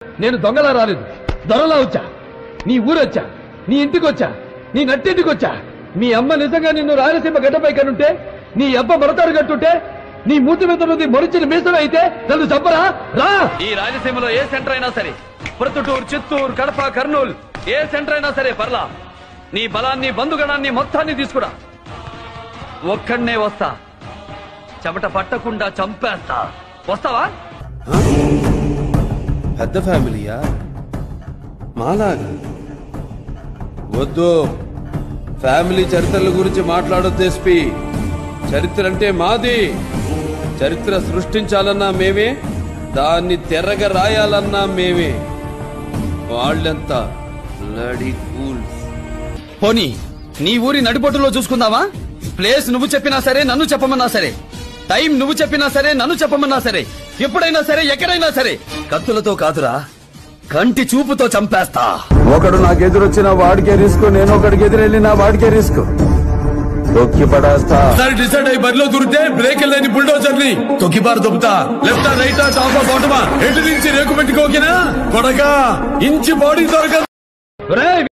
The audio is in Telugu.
నేను దొంగలా రాలేదు దొరలా వచ్చా నీ ఊరొచ్చా నీ ఇంటికి వచ్చా నీ నట్టింటికి వచ్చా మీ అమ్మ నిజంగా నిన్ను రాయలసీమ గడ్డపై కనుంటే నీ అబ్బ మరతాడు కట్టుంటే నీ మూతి మీద ఉన్నది మొరిచిన మీసం అయితే నన్ను చంపరా రా ఈ రాయలసీమలో ఏ సెంటర్ అయినా సరే ప్రొద్దుటూరు చిత్తూరు కడప కర్నూలు ఏ సెంటర్ అయినా సరే పర్లా నీ బలాన్ని బంధుగణాన్ని మొత్తాన్ని తీసుకురా ఒక్కడనే వస్తా చెమట పట్టకుండా చంపేస్తా వస్తావా పెద్ద ఫ్యామిలీయా మాలాగా వద్దు ఫ్యామిలీ చరిత్రల గురించి మాట్లాడొద్దు ఎస్పి చరిత్ర అంటే మాది చరిత్ర సృష్టించాలన్నా మేమే దాన్ని తెరగ రాయాలన్నా మేమే వాళ్ళెంత బ్లడీ ఫూల్స్ పోనీ నీ ఊరి నడిపొట్టులో చూసుకుందావా ప్లేస్ నువ్వు చెప్పినా సరే నన్ను చెప్పమన్నా సరే టైం నువ్వు చెప్పినా సరే నన్ను చెప్పమన్నా సరే ఎప్పుడైనా సరే ఎక్కడైనా సరే కత్తులతో కాదురా కంటి చూపుతో చంపేస్తా ఒకడు నాకు ఎదురొచ్చిన వాడికే రిస్క్ నేను ఒకడికి ఎదురెళ్ళిన వాడికే రిస్క్ తొక్కి పడేస్తా ఒకసారి డిసైడ్ అయ్యి బరిలో దూరితే బ్రేక్ లేని బుల్డోజర్ ని తొక్కి బారు దొబ్బుతా లెఫ్ట్ రైట్ టాప్ బాటమా ఎటు నుంచి రేకు పెట్టుకోకినా కొడక ఇంచి బాడీ దొరకదు ఒరేయ్